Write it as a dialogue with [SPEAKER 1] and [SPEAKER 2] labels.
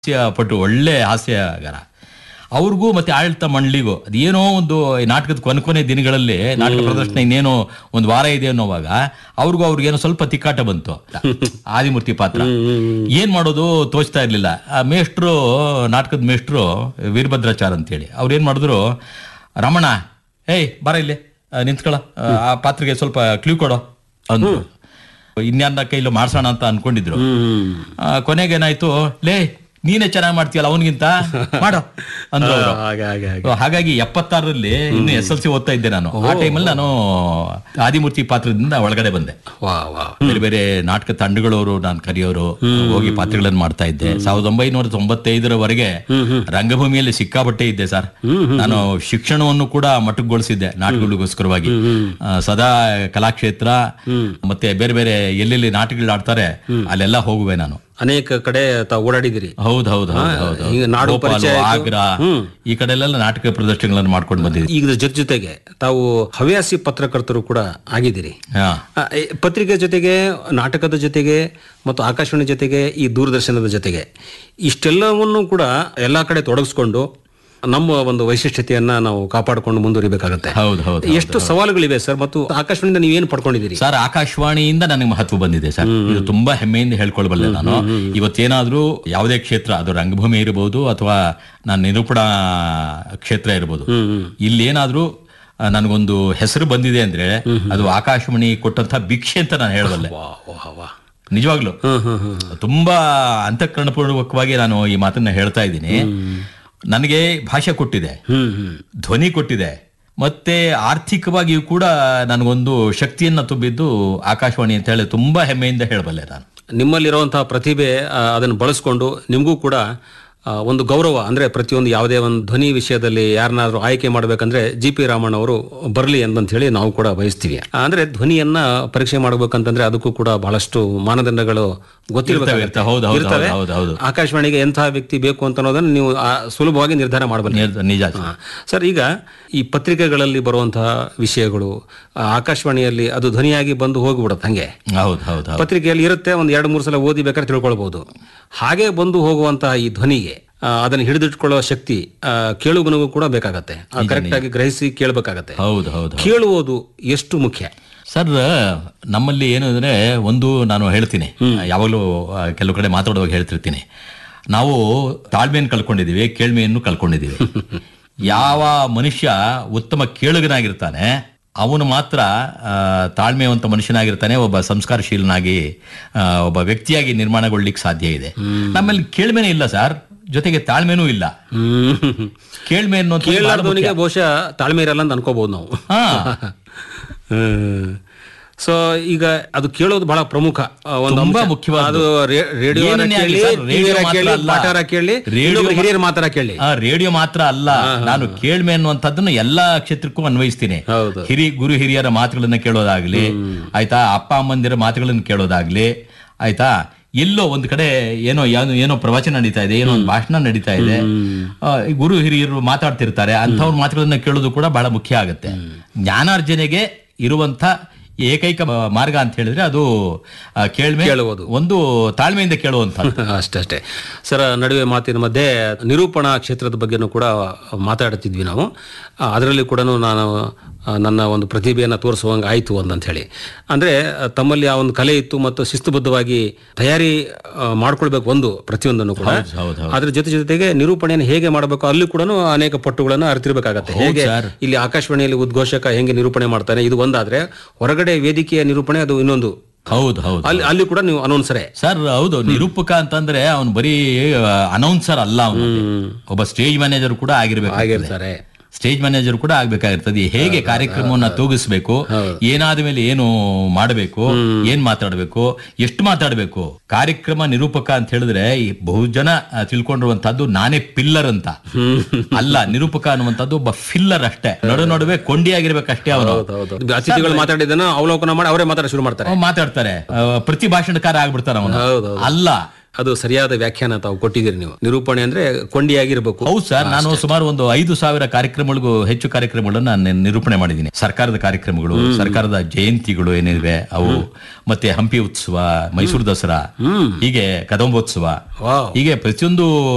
[SPEAKER 1] ಹಾಸ್ಯ ಪಟು ಒಳ್ಳೆ ಹಾಸ್ಯಗಾರ ಅವ್ರಿಗೂ ಮತ್ತೆ ಆಡಳಿತ ಮಂಡಳಿಗೂ ಅದೇನೋ ಒಂದು ಈ ನಾಟಕದ ಕೊನೆ ಕೊನೆ ದಿನಗಳಲ್ಲಿ ನಾಟಕ ಪ್ರದರ್ಶನ ಇನ್ನೇನೋ ಒಂದು ವಾರ ಇದೆ ಅನ್ನೋವಾಗ ಅವ್ರಿಗೂ ಅವ್ರಿಗೇನೋ ಸ್ವಲ್ಪ ತಿಕ್ಕಾಟ ಬಂತು ಆದಿಮೂರ್ತಿ ಪಾತ್ರ ಏನ್ ಮಾಡೋದು ತೋಚ್ತಾ ಇರ್ಲಿಲ್ಲ ಆ ಮೇಷ್ಟ್ರು ನಾಟಕದ ಮೇಷ್ಟ್ರು ವೀರಭದ್ರಾಚಾರ್ ಅಂತೇಳಿ ಅವ್ರು ಏನ್ ಮಾಡಿದ್ರು ರಮಣ ಏಯ್ ಬರ ಇಲ್ಲಿ ಆ, ನಿಂತ್ಕೊಳ ಆ, ಆ ಪಾತ್ರೆಗೆ ಸ್ವಲ್ಪ ಕ್ಲೂ ಕೊಡೋ ಅಂದ್ರು ಇನ್ಯಾರ ಕೈಲೂ ಮಾಡ್ಸೋಣ ಅಂತ ಅನ್ಕೊಂಡಿದ್ರು ಆ, ಕೊನೆಗೆ ಏನಾಯ್ತು ಲೇ ನೀನೇ ಚೆನ್ನಾಗಿ ಮಾಡ್ತೀಯಲ್ಲ ಅವನಿಗಿಂತ ಮಾಡೋ ಅಂದ್ರು ಅವ್ರು.
[SPEAKER 2] ಹಾಗೆ ಹಾಗೆ ಹಾಗೆ
[SPEAKER 1] So, ಹಾಗಾಗಿ ಎಪ್ಪತ್ತಾರರಲ್ಲಿ ಇನ್ನು ಎಸ್ ಎಲ್ ಸಿ ಓದ್ತಾ ಇದ್ದೆ ನಾನು ಆ ಟೈಮಲ್ಲಿ ನಾನು ಆದಿಮೂರ್ತಿ ಪಾತ್ರದಿಂದ ಒಳಗಡೆ ಬಂದೆ
[SPEAKER 2] ವಾ ವಾ
[SPEAKER 1] ಬೇರೆ ಬೇರೆ ನಾಟಕ ತಂಡಗಳವರು ನಾನು ಕರೆಯೋರು ಹೋಗಿ ಪಾತ್ರಗಳನ್ನು ಮಾಡ್ತಾ ಇದ್ದೆ ಸಾವಿರದ ಒಂಬೈನೂರ ತೊಂಬತ್ತೈದರವರೆಗೆ ರಂಗಭೂಮಿಯಲ್ಲಿ ಸಿಕ್ಕಾಪಟ್ಟೆ ಇದ್ದೆ ಸರ್ ನಾನು ಶಿಕ್ಷಣವನ್ನು ಕೂಡ ಮಟ್ಟಗೊಳಿಸಿದ್ದೆ ನಾಟಕಗಳಿಗೋಸ್ಕರವಾಗಿ ಆ, ಸದಾ ಕಲಾಕ್ಷೇತ್ರ ಮತ್ತೆ ಬೇರೆ ಬೇರೆ ಎಲ್ಲೆಲ್ಲಿ ನಾಟಕಗಳು ಆಡ್ತಾರೆ ಅಲ್ಲೆಲ್ಲ ಹೋಗುವೆ ನಾನು
[SPEAKER 2] ಅನೇಕ ಕಡೆ ತಾವು ಓಡಾಡಿದಿರಿ
[SPEAKER 1] ಹೌದು ಹೌದು ಹೌದು ಹೌದು
[SPEAKER 2] ಈಗ ನಾಡು
[SPEAKER 1] ಭೋಪಾಲ್,
[SPEAKER 2] ಪರಿಚಯ ಆಯ್ತು.
[SPEAKER 1] ಆಗ್ರಾ ಈ ಕಡೆ ಎಲ್ಲ ನಾಟಕ ಪ್ರದರ್ಶನಗಳನ್ನು ಮಾಡ್ಕೊಂಡು ಬಂದಿದ್ದೆ
[SPEAKER 2] ಈಗ ಜೊತೆ ಜೊತೆಗೆ ತಾವು ಹವ್ಯಾಸಿ ಪತ್ರಕರ್ತರು ಕೂಡ ಆಗಿದ್ದೀರಿ
[SPEAKER 1] ಹಾ
[SPEAKER 2] ಆ, ಈ ಪತ್ರಿಕೆ ಜೊತೆಗೆ ನಾಟಕದ ಜೊತೆಗೆ ಮತ್ತು ಆಕಾಶವಾಣಿ ಜೊತೆಗೆ ಈ ದೂರದರ್ಶನದ ಜೊತೆಗೆ ಇಷ್ಟೆಲ್ಲವನ್ನು ಕೂಡ ಎಲ್ಲಾ ಕಡೆ ತೊಡಗಿಸ್ಕೊಂಡು ನಮ್ಮ ಒಂದು ವೈಶಿಷ್ಟ್ಯತೆಯನ್ನ ನಾವು ಕಾಪಾಡಿಕೊಂಡು ಮುಂದುವರಿಬೇಕಾಗತ್ತೆ
[SPEAKER 1] ಹೌದು ಹೌದು
[SPEAKER 2] ಎಷ್ಟು ಸವಾಲುಗಳಿವೆ ಸರ್ ಮತ್ತು ಆಕಾಶವಾಣಿಯಿಂದ ನೀವೇನು ಪಡ್ಕೊಂಡಿದ್ದೀರಿ
[SPEAKER 1] ಸರ್ ಆಕಾಶವಾಣಿಯಿಂದ ನನಗೆ ಮಹತ್ವ ಬಂದಿದೆ ಸರ್ ಇದು ತುಂಬಾ ಹೆಮ್ಮೆಯಿಂದ ಹೇಳ್ಕೊಳ್ಬಲ್ಲೆ ನಾನು ಇವತ್ತೇನಾದ್ರೂ ಯಾವುದೇ ಕ್ಷೇತ್ರ ಅದು ರಂಗಭೂಮಿ ಇರಬಹುದು ಅಥವಾ ನಾನು ನಿರೂಪಣಾ ಕ್ಷೇತ್ರ ಇರಬಹುದು ಇಲ್ಲಿ ಏನಾದ್ರೂ ಆ, ನನಗೊಂದು ಹೆಸರು ಬಂದಿದೆ ಅಂದ್ರೆ ಅದು ಆಕಾಶವಾಣಿ ಕೊಟ್ಟಂತ ಭಿಕ್ಷೆ ಅಂತ ನಾನು ಹೇಳಬಲ್ಲೆ
[SPEAKER 2] ವಾ ವಾ ವಾ
[SPEAKER 1] ನಿಜವಾಗ್ಲು
[SPEAKER 2] ಹ್ಮ್ ಹ್ಮ್ ಹ್ಮ್
[SPEAKER 1] ತುಂಬಾ ಅಂತಃಕರಣಪೂರ್ವಕವಾಗಿ ನಾನು ಈ ಮಾತನ್ನ ಹೇಳ್ತಾ ಇದ್ದೀನಿ ನನಗೆ ಭಾಷೆ ಕೊಟ್ಟಿದೆ
[SPEAKER 2] ಹ್ಮ್ ಹ್ಮ್
[SPEAKER 1] ಧ್ವನಿ ಕೊಟ್ಟಿದೆ ಮತ್ತೆ ಆರ್ಥಿಕವಾಗಿಯೂ ಕೂಡ ನನಗೊಂದು ಶಕ್ತಿಯನ್ನ ತುಂಬಿದ್ದು ಆಕಾಶವಾಣಿ ಅಂತ ಹೇಳಿ ತುಂಬಾ ಹೆಮ್ಮೆಯಿಂದ ಹೇಳಬಲ್ಲೆ ನಾನು
[SPEAKER 2] ನಿಮ್ಮಲ್ಲಿರುವಂತಹ ಪ್ರತಿಭೆ ಆ, ಅದನ್ನು ಬಳಸ್ಕೊಂಡು ನಿಮಗೂ ಕೂಡ ಆ, ಒಂದು ಗೌರವ ಅಂದ್ರೆ ಪ್ರತಿಯೊಂದು ಯಾವುದೇ ಒಂದು ಧ್ವನಿ ವಿಷಯದಲ್ಲಿ ಯಾರನ್ನಾದ್ರೂ ಆಯ್ಕೆ ಮಾಡ್ಬೇಕಂದ್ರೆ ಜಿ ಪಿ ರಾಮಣ್ಣ ಅವರು ಬರಲಿ ಅಂತ ಹೇಳಿ ನಾವು ಕೂಡ ಬಯಸ್ತೀವಿ ಆ, ಅಂದ್ರೆ ಧ್ವನಿಯನ್ನ ಪರೀಕ್ಷೆ ಮಾಡ್ಬೇಕಂತಂದ್ರೆ ಅದಕ್ಕೂ ಕೂಡ ಬಹಳಷ್ಟು ಮಾನದಂಡಗಳು ಗೊತ್ತಿರಬೇಕಾಗುತ್ತೆ
[SPEAKER 1] ಇರ್ತವೆ, ಹೌದು, ಹೌದು,
[SPEAKER 2] ಇರ್ತವೆ.
[SPEAKER 1] ಹೌದು, ಹೌದು.
[SPEAKER 2] ಆಕಾಶವಾಣಿಗೆ ಎಂತಹ ವ್ಯಕ್ತಿ ಬೇಕು ಅಂತ ಅನ್ನೋದನ್ನ ನೀವು ಆ, ಸುಲಭವಾಗಿ ನಿರ್ಧಾರ ಮಾಡಬಲ್ಲ
[SPEAKER 1] ನಿಜ- ನಿಜ ಸರ್.
[SPEAKER 2] ಸರ್ ಈಗ ಈ ಪತ್ರಿಕೆಗಳಲ್ಲಿ ಬರುವಂತಹ ವಿಷಯಗಳು ಆ, ಆಕಾಶವಾಣಿಯಲ್ಲಿ ಅದು ಧ್ವನಿಯಾಗಿ ಬಂದು ಹೋಗ್ಬಿಡುತ್ತೆ ಹಂಗೆ
[SPEAKER 1] ಹೌದು ಹೌದು ಹೌದು
[SPEAKER 2] ಪತ್ರಿಕೆಯಲ್ಲಿ ಇರುತ್ತೆ ಒಂದು ಎರಡು ಮೂರು ಸಲ ಓದಿ ಬೇಕಾದ್ರೆ ತಿಳ್ಕೊಳ್ಬಹುದು ಹಾಗೆ ಬಂದು ಹೋಗುವಂತಹ ಈ ಧ್ವನಿಗೆ ಆ, ಅದನ್ನು ಹಿಡಿದಿಟ್ಕೊಳ್ಳೋ ಶಕ್ತಿ ಆ, ಕೇಳುಗನಿಗೂ ಕೂಡ ಬೇಕಾಗತ್ತೆ ಕರೆಕ್ಟ್ ಆಗಿ ಗ್ರಹಿಸಿ ಕೇಳಬೇಕಾಗತ್ತೆ
[SPEAKER 1] ಹೌದು ಹೌದು
[SPEAKER 2] ಕೇಳುವುದು ಎಷ್ಟು ಮುಖ್ಯ
[SPEAKER 1] ಸರ್ ನಮ್ಮಲ್ಲಿ ಏನು ಅಂದ್ರೆ ಒಂದು ನಾನು ಹೇಳ್ತೀನಿ ಯಾವಾಗಲೂ ಆ, ಕೆಲವು ಕಡೆ ಮಾತಾಡುವಾಗ ಹೇಳ್ತಿರ್ತೀನಿ ನಾವು ತಾಳ್ಮೆಯನ್ನು ಕಳ್ಕೊಂಡಿದೀವಿ ಕೇಳ್ಮೆಯನ್ನು ಕಳ್ಕೊಂಡಿದೀವಿ ಯಾವ ಮನುಷ್ಯ ಉತ್ತಮ ಕೇಳುಗನಾಗಿರ್ತಾನೆ ಅವನು ಮಾತ್ರ ಆ, ತಾಳ್ಮೆವಂತ ಮನುಷ್ಯನಾಗಿರ್ತಾನೆ ಒಬ್ಬ ಸಂಸ್ಕಾರಶೀಲನಾಗಿ ಆ, ಒಬ್ಬ ವ್ಯಕ್ತಿಯಾಗಿ ನಿರ್ಮಾಣಗೊಳ್ಳಿಕ್ಕೆ ಸಾಧ್ಯ ಇದೆ ನಮ್ಮಲ್ಲಿ ಕೇಳ್ಮೆನೇ ಇಲ್ಲ ಸರ್ ಜೊತೆಗೆ ತಾಳ್ಮೆನೂ ಇಲ್ಲ ಕೇಳ್ಮೆ ಅನ್ನೋದು
[SPEAKER 2] ಕೇಳಲಾರ್ದವನಿಗೆ ಬಹುಶಃ ತಾಳ್ಮೆ ಇರಲ್ಲ ಅಂತ ಅನ್ಕೋಬಹುದು ನಾವು
[SPEAKER 1] ಹಾ
[SPEAKER 2] ಸೊ ಈಗ ಅದು ಕೇಳೋದು ಬಹಳ ಪ್ರಮುಖ ಆ, ಒಂದು
[SPEAKER 1] ತುಂಬಾ
[SPEAKER 2] ಅಂಶ.
[SPEAKER 1] ಮುಖ್ಯವಾದ್ದು.
[SPEAKER 2] ಅದು ರೇ- ರೇಡಿಯೋ
[SPEAKER 1] ಏನನ್ನೇ ಆಗ್ಲಿ
[SPEAKER 2] ಕೇಳಿ
[SPEAKER 1] ಸರ್, ರೇಡಿಯೋ
[SPEAKER 2] ಟಿವಿಯರ
[SPEAKER 1] ಮಾತ್ರ
[SPEAKER 2] ಕೇಳಿ
[SPEAKER 1] ಅಲ್ಲ.
[SPEAKER 2] ಪಾಠಾರ ಕೇಳಿ
[SPEAKER 1] ರೇಡಿಯೋ
[SPEAKER 2] ಇನ್ನೊಬ್ರು ಹಿರಿಯರ ಮಾತಾರ ಕೇಳಿ
[SPEAKER 1] ಆ ರೇಡಿಯೋ ಮಾತ್ರ ಅಲ್ಲ ನಾನು ಕೇಳ್ಮೆ ಅನ್ನುವಂಥದ್ದನ್ನು ಎಲ್ಲಾ ಕ್ಷೇತ್ರಕ್ಕೂ ಅನ್ವಯಿಸ್ತೀನಿ
[SPEAKER 2] ಹೌದು
[SPEAKER 1] ಹಿರಿ ಗುರು ಹಿರಿಯರ ಮಾತುಗಳನ್ನ ಕೇಳೋದಾಗ್ಲಿ ಆಯ್ತಾ ಅಪ್ಪ ಅಮ್ಮಂದಿರ ಮಾತುಗಳನ್ನ ಕೇಳೋದಾಗ್ಲಿ ಆಯ್ತಾ ಎಲ್ಲೋ ಒಂದ್ ಕಡೆ ಏನೋ ಯಾವ್ದು ಏನೋ ಪ್ರವಚನ ನಡೀತಾ ಇದೆ ಏನೋ ಒಂದು ಭಾಷಣ ನಡೀತಾ ಇದೆ ಆ, ಈ ಗುರು ಹಿರಿಯರು ಮಾತಾಡ್ತಿರ್ತಾರೆ ಅಂಥವ್ರ ಮಾತುಗಳನ್ನ ಕೇಳೋದು ಕೂಡ ಬಹಳ ಮುಖ್ಯ ಆಗುತ್ತೆ ಜ್ಞಾನಾರ್ಜನೆಗೆ ಇರುವಂತ ಏಕೈಕ ಮ- ಮಾರ್ಗ ಅಂತ ಹೇಳಿದ್ರೆ ಅದು ಆ, ಕೇಳ್ಮೆ
[SPEAKER 2] ಕೇಳುವುದು.
[SPEAKER 1] ಒಂದು ತಾಳ್ಮೆಯಿಂದ ಕೇಳುವಂತ
[SPEAKER 2] ಅಷ್ಟೇ ಅಷ್ಟೇ ಸರ್ ನಡುವೆ ಮಾತಿನ ಮಧ್ಯೆ ನಿರೂಪಣಾ ಕ್ಷೇತ್ರದ ಬಗ್ಗೆನೂ ಕೂಡ ಮಾತಾಡುತ್ತಿದ್ವಿ ನಾವು ಆ, ಅದರಲ್ಲಿ ಕೂಡ ನಾನು ಆ, ನನ್ನ ಒಂದು ಪ್ರತಿಭೆಯನ್ನು ತೋರಿಸುವಂಗೆ ಆಯಿತು ಅಂತ ಹೇಳಿ ಅಂದರೆ ತಮ್ಮಲ್ಲಿ ಆ ಒಂದು ಕಲೆ ಇತ್ತು ಮತ್ತು ಶಿಸ್ತುಬದ್ಧವಾಗಿ ತಯಾರಿ ಆ, ಮಾಡ್ಕೊಳ್ಬೇಕು ಒಂದು ಪ್ರತಿಯೊಂದನ್ನು ಕೂಡ
[SPEAKER 1] ಹೌದು, ಹೌದು,
[SPEAKER 2] ಅದ್ರ ಜೊತೆ ಜೊತೆಗೆ ನಿರೂಪಣೆಯನ್ನು ಹೇಗೆ ಮಾಡಬೇಕು ಅಲ್ಲಿ ಕೂಡ ಅನೇಕ ಪಟ್ಟುಗಳನ್ನು ಅರಿತಿರ್ಬೇಕಾಗತ್ತೆ ಹೇಗೆ
[SPEAKER 1] ಸರ್.
[SPEAKER 2] ಇಲ್ಲಿ ಆಕಾಶವಾಣಿಯಲ್ಲಿ ಉದ್ಘೋಷಕ ಹೇಗೆ ನಿರೂಪಣೆ ಮಾಡ್ತಾನೆ ಇದು ಒಂದಾದ್ರೆ ಹೊರಗಡೆ ವೇದಿಕೆಯ ನಿರೂಪಣೆ ಅದು ಇನ್ನೊಂದು
[SPEAKER 1] ಹೌದು ಹೌದು
[SPEAKER 2] ಅಲ್ಲಿ ಅಲ್ಲಿ ಕೂಡ ನೀವು ಅನೌನ್ಸರೇ
[SPEAKER 1] ಸರ್ ಹೌದು ನಿರೂಪಕ ಅಂತಂದ್ರೆ ಅವನು ಬರೀ ಅನೌನ್ಸರ್ ಅಲ್ಲ ಅವನು ಒಬ್ಬ ಸ್ಟೇಜ್ ಮ್ಯಾನೇಜರ್ ಕೂಡ ಆಗಿರ್ಬೇಕು
[SPEAKER 2] ಆಗಿರ್ತಾರೆ
[SPEAKER 1] ಸ್ಟೇಜ್ ಮ್ಯಾನೇಜರ್ ಕೂಡ ಆಗ್ಬೇಕಾಗಿರ್ತದೆ ಹೇಗೆ ಕಾರ್ಯಕ್ರಮವನ್ನ ತೂಗಿಸ್ಬೇಕು ಏನಾದ ಮೇಲೆ ಏನು ಮಾಡಬೇಕು ಏನ್ ಮಾತಾಡಬೇಕು ಎಷ್ಟು ಮಾತಾಡಬೇಕು ಕಾರ್ಯಕ್ರಮ ನಿರೂಪಕ ಅಂತ ಹೇಳಿದ್ರೆ ಈ ಬಹುಜನ ಆ, ತಿಳ್ಕೊಂಡಿರುವಂತಹದ್ದು ನಾನೇ ಪಿಲ್ಲರ್ ಅಂತ ಅಲ್ಲ ನಿರೂಪಕ ಅನ್ನುವಂಥದ್ದು ಒಬ್ಬ ಫಿಲ್ಲರ್ ಅಷ್ಟೇ ನಡು ನಡುವೆ ಕೊಂಡಿಯಾಗಿರ್ಬೇಕಷ್ಟೇ ಅವನು
[SPEAKER 2] ಹೌದು ಅತಿಥಿಗಳು ಮಾತಾಡಿದ್ದನ್ನ ಅವಲೋಕನ ಮಾಡಿ ಅವರೇ ಮಾತಾಡ ಶುರು ಮಾಡ್ತಾರೆ
[SPEAKER 1] ಅವ್ನು ಮಾತಾಡ್ತಾರೆ ಆ, ಪ್ರತಿ ಭಾಷಣಕಾರ ಆಗ್ಬಿಡ್ತಾರ ಅವನು
[SPEAKER 2] ಹೌದು
[SPEAKER 1] ಅಲ್ಲ
[SPEAKER 2] ಅದು ಸರಿಯಾದ ವ್ಯಾಖ್ಯಾನ ತಾವು ಕೊಟ್ಟಿದ್ದೀರಿ ನೀವು ನಿರೂಪಣೆ ಅಂದ್ರೆ ಕೊಂಡಿಯಾಗಿರ್ಬೇಕು
[SPEAKER 1] ಹೌದು ಸರ್ ನಾನು ಸುಮಾರು ಒಂದು ಐದು ಸಾವಿರ ಕಾರ್ಯಕ್ರಮಗಳಿಗೂ ಹೆಚ್ಚು ಕಾರ್ಯಕ್ರಮಗಳನ್ನು ನಾನು ನಿರೂಪಣೆ ಮಾಡಿದ್ದೀನಿ ಸರ್ಕಾರದ ಕಾರ್ಯಕ್ರಮಗಳು ಸರ್ಕಾರದ ಜಯಂತಿಗಳು ಏನಿವೆ ಅವು ಮತ್ತೆ ಹಂಪಿ ಉತ್ಸವ ಮೈಸೂರು ದಸರಾ ಹೀಗೆ ಕದಂಬೋತ್ಸವ
[SPEAKER 2] ವಾವ್
[SPEAKER 1] ಹೀಗೆ ಪ್ರತಿಯೊಂದು